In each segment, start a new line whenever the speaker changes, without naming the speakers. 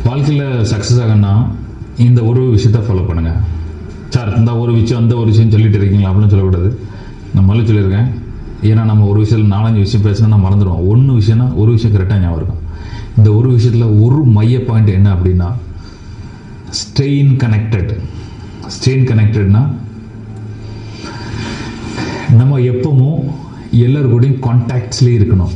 வாழ்க்கையில் சக்ஸஸ் ஆகணும்னா இந்த ஒரு விஷயத்த ஃபாலோ பண்ணுங்க சார் இந்த ஒரு விஷயம் அந்த ஒரு விஷயம் சொல்லிட்டு இருக்கீங்களா அப்படின்னு சொல்லக்கூடாது நான் மறுபடியும் சொல்லியிருக்கேன் ஏன்னா நம்ம ஒரு விஷயத்தில் நாலஞ்சு விஷயம் பேசினா நான் மறந்துடுவோம் ஒன்று விஷயம்னா ஒரு விஷயம் கரெக்டாக ஞாபகம் இருக்கும் இந்த ஒரு விஷயத்தில் ஒரு மைய பாயிண்ட் என்ன அப்படின்னா ஸ்டெயின் கனெக்டட் ஸ்டெயின் கனெக்டட்னா நம்ம எப்பவும் எல்லாரு கூடயும் கான்டாக்ட்ஸ்லேயே இருக்கணும்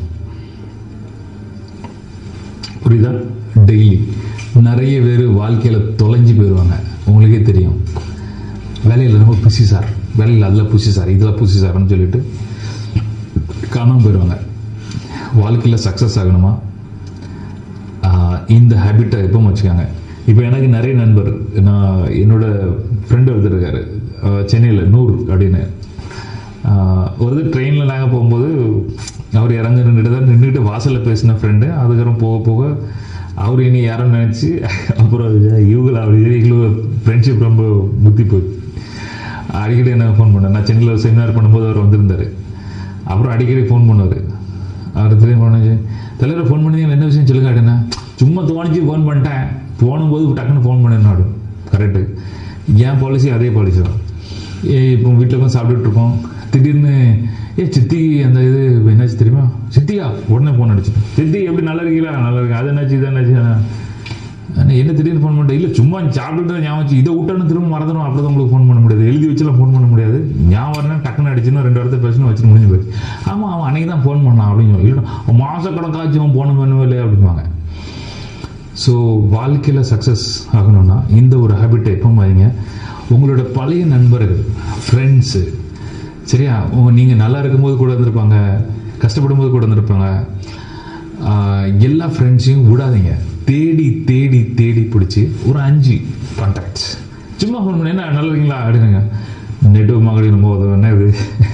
புரியுதா டெய்லி நிறைய பேர் வாழ்க்கையில் தொலைஞ்சு போயிடுவாங்க உங்களுக்கே தெரியும் வேலையில் ரொம்ப புசி சார் வேலையில் அதில் புசி சார் இதில் புசி சார்னு சொல்லிட்டு காணாமல் போயிடுவாங்க வாழ்க்கையில் சக்ஸஸ் ஆகணுமா ஆஹ் இந்த ஹேபிட்டை எப்போ வச்சுக்காங்க இப்போ எனக்கு நிறைய நண்பர் நான் என்னோட ஃப்ரெண்டு ஒருத்தர் இருக்காரு சென்னையில் நூறு அப்படின்னு ஆஹ் ஒரு ட்ரெயினில் நாங்கள் போகும்போது அவர் இறங்க நின்றுட்டு தான் நின்றுட்டு வாசலில் பேசின ஃப்ரெண்டு அதுக்கப்புறம் போக போக அவர் இனி யாரும் நினச்சி அப்புறம் இவங்கள அப்படி இவங்களோட ஃப்ரெண்ட்ஷிப் ரொம்ப புத்தி போச்சு அடிக்கடி என்ன ஃபோன் பண்ணேன் நான் சென்னையில் செமினார் பண்ணும்போது அவர் வந்திருந்தார் அப்புறம் அடிக்கடி ஃபோன் பண்ணுவார் அவர் திரும்பி பண்ணி தலைவர் ஃபோன் பண்ணி என்ன விஷயம் சொல்லுங்க அப்படின்னா சும்மா தோணிச்சு ஃபோன் பண்ணிட்டேன் போகும்போது டக்குன்னு ஃபோன் பண்ணினாடு கரெக்டு என் பாலிசி அதே பாலிசி தான் ஏ இப்போ வீட்டில் போய் சாப்பிட்டுட்டு இருக்கோம் திடீர்னு ஏ சித்தி அந்த இது என்னாச்சு தெரியுமா சித்தியா உடனே ஃபோன் அடிச்சிட்டேன் சித்தி எப்படி நல்லா இருக்கீங்களா நல்லா இருக்கு அது என்னாச்சு இது என்னாச்சு அண்ணா, என்ன திடீர்னு ஃபோன் பண்ணிட்டேன் இல்லை சும்மா சாப்பிட்டுட்டு ஞாபகம் வச்சு இதை விட்டானு திரும்ப மறந்துடும் அப்படி தான் உங்களுக்கு ஃபோன் பண்ண முடியாது எழுதி வச்சுலாம் ஃபோன் பண்ண முடியாது ஞாபகம் வரணும் டக்குன்னு அடிச்சுன்னு ரெண்டு வாரத்தை பேசணும் வச்சுன்னு முடிஞ்சு போச்சு ஆமாம் அவன் அன்னைக்கு தான் ஃபோன் பண்ணான் அப்படின்னு சொல்லி இல்லை மாதக்கணக்காச்சும் அவன் ஃபோன் பண்ணவே இல்லையா அப்படிம்பாங்க ஸோ வாழ்க்கையில் சக்ஸஸ் ஆகணும்னா இந்த ஒரு ஹேபிட்டை எப்போ வைங்க உங்களோட பழைய நண்பர்கள் ஃப்ரெண்ட்ஸு சரியா நீங்கள் நல்லா இருக்கும்போது கூட இருந்திருப்பாங்க கஷ்டப்படும் போது கூட இருந்திருப்பாங்க ஆஹ் எல்லா ஃப்ரெண்ட்ஸையும் விடாதீங்க தேடி தேடி தேடி பிடிச்சி ஒரு அஞ்சு கான்டாக்ட்ஸ் சும்மா ஃபோன் பண்ணி என்ன நல்லா இருக்கீங்களா அப்படின்னுங்க நெட்ஒர்க் மார்க்கெட்டிங் ரொம்ப உதவும் என்ன இது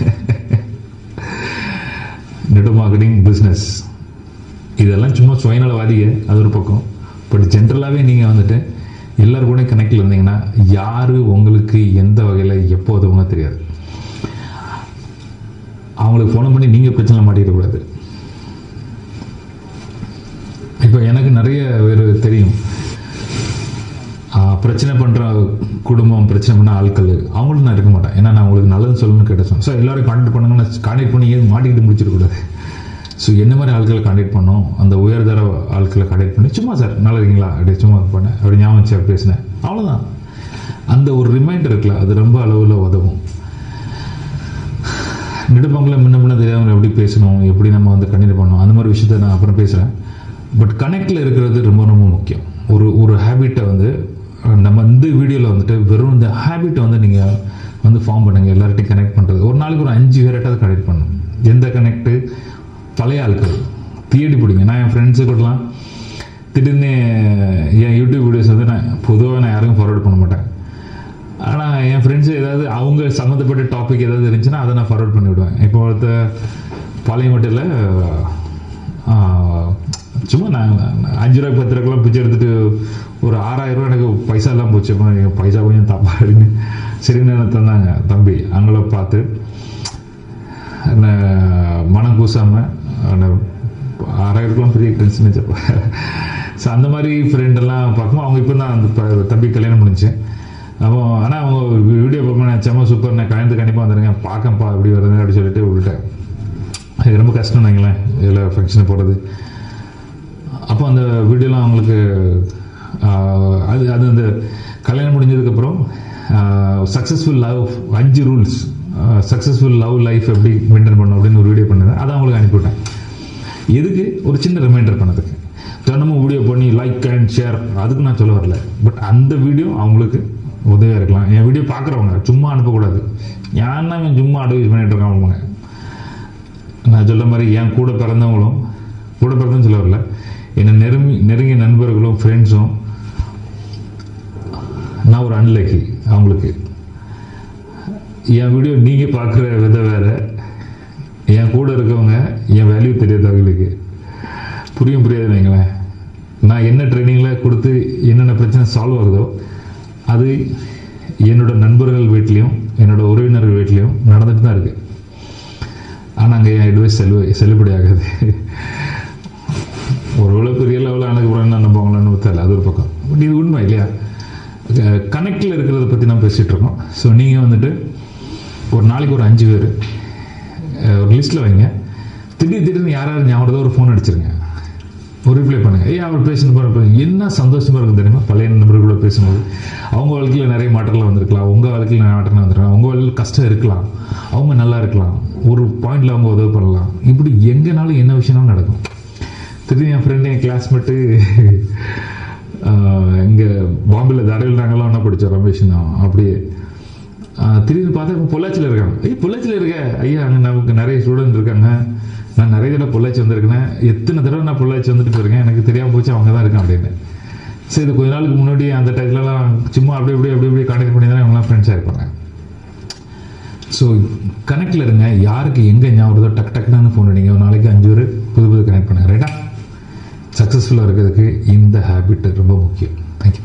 நெட்ஒர்க் மார்க்கெட்டிங் பிஸ்னஸ் இதெல்லாம் சும்மா சுயநலவாதிக அது ஒரு பக்கம் பட் ஜென்ரலாகவே நீங்கள் வந்துட்டு எல்லாரும் கூட கனெக்டில் இருந்தீங்கன்னா யார் உங்களுக்கு எந்த வகையில் எப்போ உதவுங்க தெரியாது அவங்களுக்கு ஃபோன் பண்ணி நீங்கள் பிரச்சனை மாட்டிடக்கூடாது இப்போ எனக்கு நிறைய பேர் தெரியும் ஆஹ் பிரச்சனை பண்ணுற குடும்பம் பிரச்சனை பண்ண ஆட்கள் அவங்களும் நான் இருக்க மாட்டேன் ஏன்னா நான் உங்களுக்கு நல்லது சொல்லணும்னு கேட்டேன் ஸோ எல்லாரும் கான்டாக்ட் பண்ணுங்க நான் கான்டாக்ட் பண்ணி ஏன் மாட்டிக்கிட்டு முடிச்சிடக்கூடாது ஸோ என்ன மாதிரி ஆட்களை கான்டாக்ட் பண்ணோம் அந்த உயர்தர ஆட்களை கான்டாக்ட் பண்ணி சும்மா சார் நல்லா இருக்கீங்களா அப்படி சும்மா பண்ணேன் அப்படி ஞாபகம் வச்சு பேசினேன் அவ்வளோதான் அந்த ஒரு ரிமைண்டர் இருக்குல்ல அது ரொம்ப அளவில் உதவும் நெடுப்பங்கில் முன்ன முன்ன தெரியாமல் எப்படி பேசணும் எப்படி நம்ம வந்து கண்டினியூ பண்ணணும் அந்த மாதிரி விஷயத்த நான் அப்புறம் பேசுகிறேன் பட் கனெக்டில் இருக்கிறது ரொம்ப ரொம்ப முக்கியம் ஒரு ஒரு ஹேபிட்டை வந்து அஹ், நம்ம இந்த வீடியோவில் வந்துட்டு வெறும் இந்த ஹேபிட்டை வந்து நீங்கள் வந்து ஃபார்ம் பண்ணுங்கள் எல்லார்ட்டையும் கனெக்ட் பண்ணுறது ஒரு நாளைக்கு ஒரு அஞ்சு பேர்கிட்ட கனெக்ட் பண்ணணும் எந்த கனெக்ட்டு பழைய ஆட்கள் தேடி பிடிங்க நான் என் ஃப்ரெண்ட்ஸு கூடலாம் திடீர்னு என் யூடியூப் வீடியோஸ் வந்து நான் பொதுவாக நான் யாருக்கும் ஃபார்வர்ட் பண்ண மாட்டேன் ஆனால் என் ஃப்ரெண்ட்ஸு ஏதாவது அவங்க சம்மந்தப்பட்ட டாபிக் ஏதாவது இருந்துச்சுன்னா அதை நான் ஃபார்வர்ட் பண்ணி விடுவேன் இப்போ ஒருத்த பாளையங்கோட்டையில் சும்மா நான் நான் அஞ்சு ரூபாய் பத்து ரூபாய்க்குலாம் பிச்சை எடுத்துட்டு ஒரு ஆறாயிரம் ரூபாய் எனக்கு பைசா எல்லாம் போச்சு அப்புறம் எனக்கு பைசா கொஞ்சம் தப்பா அப்படின்னு சரின்னு எனக்கு தந்தாங்க தம்பி அவங்கள பார்த்து என்ன மனம் கூசாமல் ஆறாயிரத்துக்குலாம் பெரிய டென்ஷன் வச்சப்போ ஸோ அந்த மாதிரி ஃப்ரெண்டெல்லாம் பார்க்கும்போது அவங்க இப்போ தான் அந்த ப- தம்பி கல்யாணம் முடிஞ்சு அப்போ ஆனால் அவங்க வீடியோ பார்ப்பேன் செம்ம சூப்பர் நான் கல்யாணத்துக்கு கண்டிப்பாக வந்துடுங்க பார்க்கம்ப்பா எப்படி வருது அப்படி சொல்லிட்டு விட்டுட்டேன் அது ரொம்ப கஷ்டம் வைங்களேன் இதில் ஃபங்க்ஷனை போகிறது அப்போ அந்த வீடியோலாம் அவங்களுக்கு ஆஹ், அது அது அந்த கல்யாணம் முடிஞ்சதுக்கப்புறம் சக்ஸஸ்ஃபுல் லவ் அஞ்சு ரூல்ஸ் சக்ஸஸ்ஃபுல் லவ் லைஃப் எப்படி மெயின்டைன் பண்ணணும் அப்படின்னு ஒரு வீடியோ பண்ணேன் அதை அவங்களுக்கு அனுப்பிவிட்டேன் எதுக்கு ஒரு சின்ன ரிமைண்டர் பண்ணதுக்கு தினமும் வீடியோ பண்ணி லைக் அண்ட் ஷேர் அதுக்கு நான் சொல்ல வரல பட் அந்த வீடியோ அவங்களுக்கு உதவியாக இருக்கலாம் என் வீடியோ பார்க்குறவங்க சும்மா அனுப்பக்கூடாது ஏன்னா இவன் சும்மா அட்வைஸ் பண்ணிட்டு இருக்கான் அவங்க நான் சொல்ல மாதிரி என் கூட பிறந்தவங்களும் கூட பிறந்தன்னு சொல்ல வரல என்னை நெருங்கி நெருங்கிய நண்பர்களும் ஃப்ரெண்ட்ஸும் நான் ஒரு அன்லக்கி அவங்களுக்கு என் வீடியோ நீங்கள் பார்க்குற வித வேற என் கூட இருக்கவங்க என் வேல்யூ தெரியாத அவங்களுக்கு புரியும் புரியாது வைங்களேன் நான் என்ன ட்ரைனிங்கில் கொடுத்து என்னென்ன பிரச்சனை சால்வ் ஆகுதோ அது என்னோட நண்பர்கள் வீட்லேயும் என்னோட உறவினர்கள் வீட்லேயும் நடந்துட்டு தான் இருக்குது ஆனால் அங்கே என் அட்வைஸ் செல்லு செல்லுபடி ஆகாது ஒருவேளை பெரிய லெவலில் ஆனதுக்கு அப்புறம் என்ன நம்புவாங்களான்னு தெரியல அது ஒரு பக்கம் பட் இது உண்மை இல்லையா கனெக்டில் இருக்கிறத பற்றி நம்ம பேசிகிட்டு இருக்கோம் ஸோ நீங்கள் வந்துட்டு ஒரு நாளைக்கு ஒரு அஞ்சு பேர் ஒரு லிஸ்ட்டில் வைங்க திடீர் திடீர்னு யாராவது ஞாபகம் ஒரு ஃபோன் அடிச்சிருங்க ஒரு ரிப்ளை பண்ணுங்க ஏய் அவர் பேசணும் பாருங்க என்ன சந்தோஷமா இருக்கும் தெரியுமா பழைய நண்பர்களோட பேசும்போது அவங்க வாழ்க்கையில் நிறைய மாற்றங்கள் வந்திருக்கலாம் உங்கள் வாழ்க்கையில் நிறைய மாற்றங்கள் வந்திருக்கலாம் உங்கள் வாழ்க்கையில் கஷ்டம் இருக்கலாம் அவங்க நல்லா இருக்கலாம் ஒரு பாயிண்ட்ல அவங்க உதவி பண்ணலாம் இப்படி எங்கேனாலும் என்ன விஷயம்னாலும் நடக்கும் திடீர்னு என் ஃப்ரெண்டு என் கிளாஸ்மேட்டு இங்கே பாம்பேயில் தடையில்றாங்களாம் ஒன்றா படித்தோம் ரமேஷ் தான் அப்படியே ஆஹ் திடீர்னு பார்த்தா இப்போ பொள்ளாச்சியில் இருக்காங்க ஐயா பொள்ளாச்சியில் இருக்க ஐயா அங்கே நமக்கு நிறைய ஸ்டூடெண்ட் இருக்காங்க நான் நிறைய தடவை பொள்ளாச்சி வந்திருக்கேன் எத்தனை தடவை நான் பொள்ளாச்சி வந்துட்டு போயிருக்கேன் எனக்கு தெரியாமல் போச்சு அவங்க தான் இருக்கேன் அப்படின்னு சரி இது கொஞ்ச நாளுக்கு முன்னாடி அந்த டயத்துலலாம் சும்மா அப்படியே அப்படியே அப்படியே அப்படியே கான்டாக்ட் பண்ணி தானே அவங்களாம் ஃப்ரெண்ட்ஸாக இருப்பாங்க ஸோ கனெக்டில் இருங்க யாருக்கு எங்கே ஞாபகம் வருதோ டக் டக்குன்னு ஃபோன் அடிங்க ஒரு நாளைக்கு அஞ்சு பேர் புது புது கனெக்ட் பண்ணுங்க ரைட்டா சக்ஸஸ்ஃபுல்லாக இருக்கிறதுக்கு இந்த ஹேபிட் ரொம்ப முக்கியம் தேங்க்யூ